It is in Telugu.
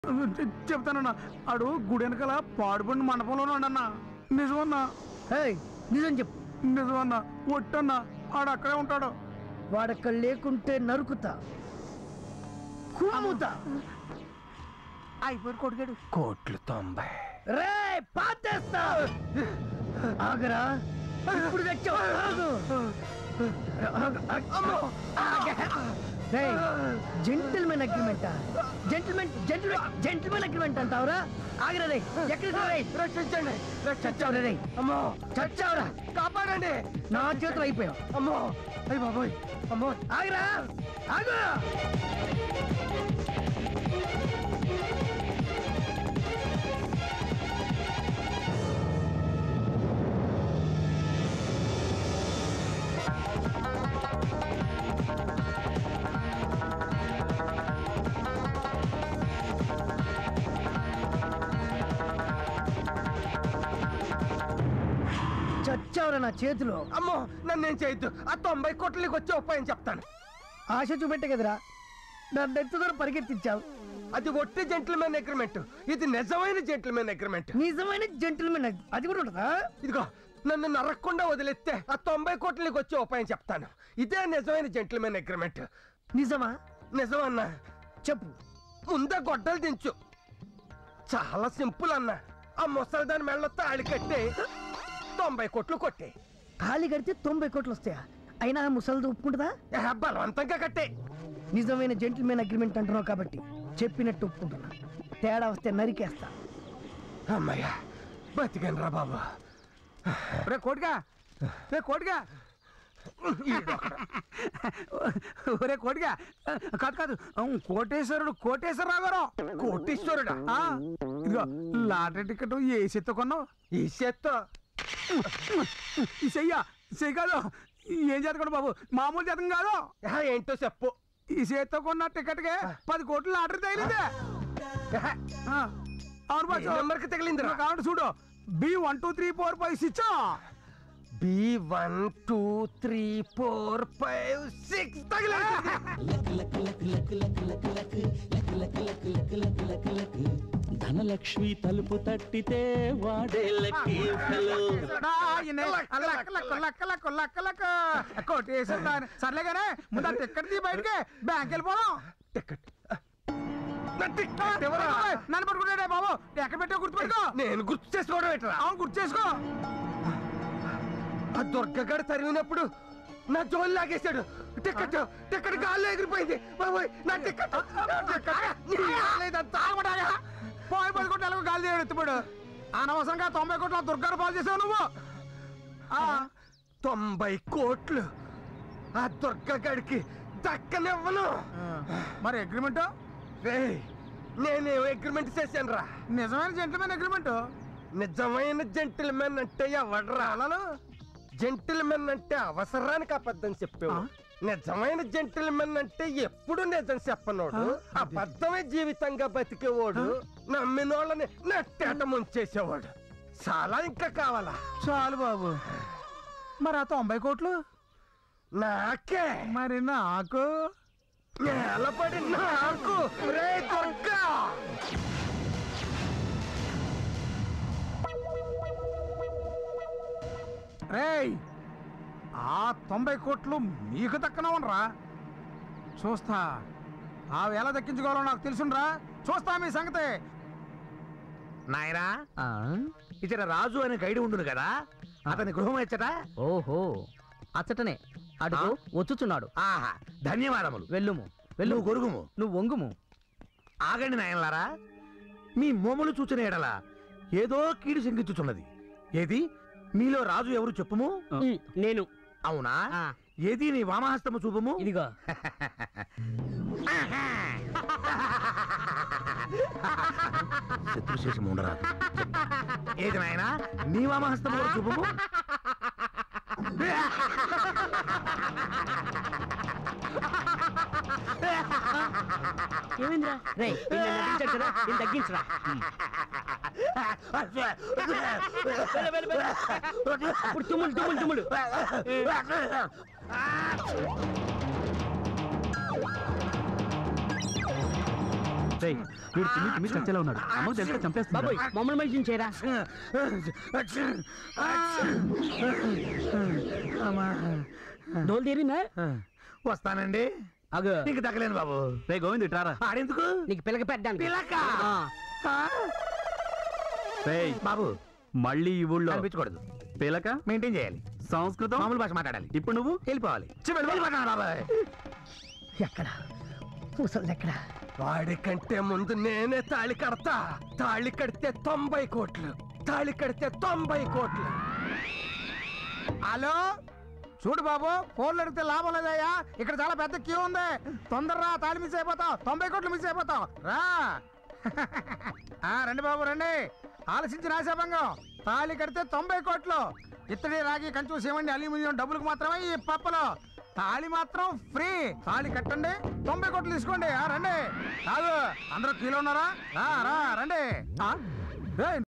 చె- చెప్తానన్నా ఆడు గుడి వెనకాల పాడుపడిన మండపంలోనే ఉండన్నా నిజమన్నా ఏయ్ నిజం చెప్పు నిజమన్నా ఒట్టన్నా ఆడు అక్కడే ఉంటాడు వాడక్కడ లేకుంటే నరుకుతా కుమ్ముతా అయిపోయి కొడుకాడు కోట్లు తొంభై రే పాతేస్తా ఆగరా ఇప్పుడు తెచ్చావు ఆగు. ఆగు, ఆగు. రేయ్ gentlemen agreement gentlemen gentlemen gentlemen agreement అంటావురా ఆగరా రే ఎక్కడికి రా రేయ్ రక్షించండి చచ్చావురా రే అమ్మో చచ్చావురా కాపాడండి నా చేతులు అయిపోయావు అమ్మో అయ్యి బాబోయ్ అమ్మో ఆగరా ఆగు చచ్చావురా నా చేతిలో అమ్మో నన్ను ఏం చేయొద్దు ఆ తొంభై కోట్లకి వచ్చే ఉపాయం చెప్తాను ఆశ చూపెట్టే కదరా నన్ను ఎంత దూరం పరిగెత్తించావు అది ఒట్టి జెంటిల్మెన్ అగ్రిమెంట్ ఇది నిజమైన జెంటిల్మెన్ అగ్రిమెంట్ నిజమైన జెంటిల్మెన్ అది కూడా ఉంటుందా ఇదిగో నన్ను నరక్కుండా వదిలేస్తే ఆ తొంభై కోట్లకి వచ్చే ఉపాయం చెప్తాను ఇదే నిజమైన జెంటిల్మెన్ అగ్రిమెంట్ నిజమా నిజమన్నా చెప్పు ముందే గొడ్డలు దించు చాలా సింపుల్ అన్న ఆ ముసలి దాని మెళ్ళ తాళి కట్టి తొంభై కోట్లు కొట్టే ఖాళీ కడితే తొంభై కోట్లు వస్తాయా అయినా ఆ ముసలిది ఒప్పుకుంటుందా బలవంతంగా కట్టే నిజమైన జెంటిల్మెన్ అగ్రిమెంట్ అంటున్నావు కాబట్టి చెప్పినట్టు ఒప్పుకుంటున్నా తేడా వస్తే నరికేస్తా అమ్మయ్యా బతికాను రా బాబు రే కోటిగా రే కోటిగా ఈడొకడు. ఒరే కోటిగా కాదు కాదు కోటేశ్వరుడు కోటేశ్వరరావు గారు కోటీశ్వరుడా ఆ, ఇదిగో లాటరీ టికెట్ ఏ సెత్తు కొన్నావు ఈ చేత్తో ఈ చెయ్య చెయ్యి కాదు ఏం చేతకుండా బాబు మామూలు చేతం కాదు యా, ఏంటో చెప్పు ఈ చేత్తో కొన్న టికెట్కే పది కోట్లు లాటరీ తగిలిందే యా, ఆ, అవును ఏ బాబు నెంబర్కి తగిలిందిరా కాబట్టి చూడు B one two three four five six B one two three four five six తగిలింది ధనలక్ష్మి తలుపు తట్టితే వాడే లక్కీ ఫెలో కోటేశ్వరుడు సర్లేగానే ముందు ఆ టికెట్ తీ బయటికి బ్యాంక్ వెళ్ళిపోదాం టికెట్ నా టికెట్ ఎవరా నన్ను పట్టుకుంటాడే బాబు ఎక్కడ పెట్టా గుర్తుపెట్టుకో నేను గుర్తు చేసుకోవడం ఏంట్రా అవును గుర్తు చేసుకో ఆ దుర్గగాడు తరిగినప్పుడు నా జోలు లాగేశాడు టికెట్ టికెట్ గాల్లో ఎగిరిపోయింది బాబోయ్ నా టికెట్ నా టికెట్. నీ రాలేదంతా. తాగబడాగా పోయి పది కోట్లు ఎలాగో గాలి దేవుడు ఎత్తుపడు అనవసరంగా తొంభై కోట్ల దుర్గారు పాలు చేసావు నువ్వు ఆ, తొంభై కోట్లు ఆ దుర్గగాడికి దక్కనివ్వను మరి అగ్రిమెంట్ రేయ్, నేనేం అగ్రిమెంట్ చేశాను రా నిజమైన జెంట్మెన్ అగ్రిమెంట్ నిజమైన జెంటిల్మెన్ అంటే ఎవడ్రా అలలు జెంటిల్మెన్ అంటే అవసరానికి అబద్ధం చెప్పేవు ఆ? నిజమైన జెంటిల్మెన్ అంటే ఎప్పుడు నిజం చెప్పనోడు ఆ, అది. అబద్ధమే జీవితంగా బతికేవాడు నమ్మినోళ్ళని నట్టేట ముంచేసేవాడు చాలా ఇంకా కావాలా చాలు బాబు మరి ఆ తొంభై కోట్లు నాకే మరి నాకు నేలపడి నాకు రే దుర్గా రేయ్ ఆ తొంభై కోట్లు మీకు దక్కనవనరా చూస్తా ఆ వేళ దక్కించుకోవాలో నాకు తెలుసుండ్రా చూస్తా మీ సంగతి నాయనా ఇతర రాజు అనే గైడ్ ఉండును కదా అతని గృహం ఎచ్చట ఓహో అచ్చటనే అడుగు వచ్చుచున్నాడు ఆహా ధన్యవాదములు వెళ్ళుము నువ్వు వెళ్ళుము గొరుగుము నువ్వు వంగుము ఆగండి నాయనలారా మీ మోములు చూచిన ఎడల ఏదో కీడు శంకించుచున్నది ఏది మీలో రాజు ఎవరు చెప్పుము నేను అవునా ఆ. ఏది నీ వామహస్తము చూపము ఇదిగో శత్రుశేషం ఉండరాదు ఏది నాయనా నీ వామహస్తము కూడా చూపము ఏమైందిరా రే నటించాడు కదా నేను తగ్గించరా వెళ్ళు, వెళ్ళు, వెళ్ళు. ఇప్పుడు తుమ్ములు తుమ్ములు తుమ్ములు రేయ్, వీడు తిమ్మి తిమ్మి చచ్చేలా ఉన్నాడు అమ్మకు తెలిస్తే చంపేస్తుంది బాబోయ్ మమ్మల్ని మనిషిని చేయరా అమ్మా. డోల్ తీరిందా వస్తానండి అగో నీకు తగ్గలేను బాబు రే గోవింద్ ఇట్రారా ఆడెందుకు నీకు పిల్లకి పెట్టడానికి పిలక ఆ. ఆ? రేయ్ బాబు మళ్ళీ ఈ ఊళ్ళో కనిపించకూడదు పిలక మెయింటైన్ చేయాలి సంస్కృతం మామూలు భాష మాట్లాడాలి ఇప్పుడు నువ్వు వెళ్ళిపోవాలి చెప్పండి వెళ్ళిపోతాను బాబాయ్ ఎక్కడ ముసలి ఎక్కడ వాడి కంటే ముందు నేనే తాళి కడతా తాళి కడితే తొంభై కోట్లు తాళి కడితే తొంభై కోట్లు హలో చూడు బాబు ఫోన్లు అడిగితే లాభం లేదయ్యా ఇక్కడ చాలా పెద్ద క్యూ ఉంది తొందరరా తాళి మిస్ అయిపోతావు తొంభై కోట్లు మిస్ అయిపోతావు రా ఆ, రండి బాబు రండి ఆలోచించిన ఆశాభంగం తాళి కడితే తొంభై కోట్లు ఇత్తడి రాగి కంచు సేవండి అల్యూమినియం డబ్బులకు మాత్రమే ఈ పప్పలు తాళి మాత్రం ఫ్రీ తాళి కట్టండి తొంభై కోట్లు తీసుకోండి ఆ, రండి కాదు అందరూ క్యూలో ఉన్నారా రా రా రండి ఆ, ఏయ్,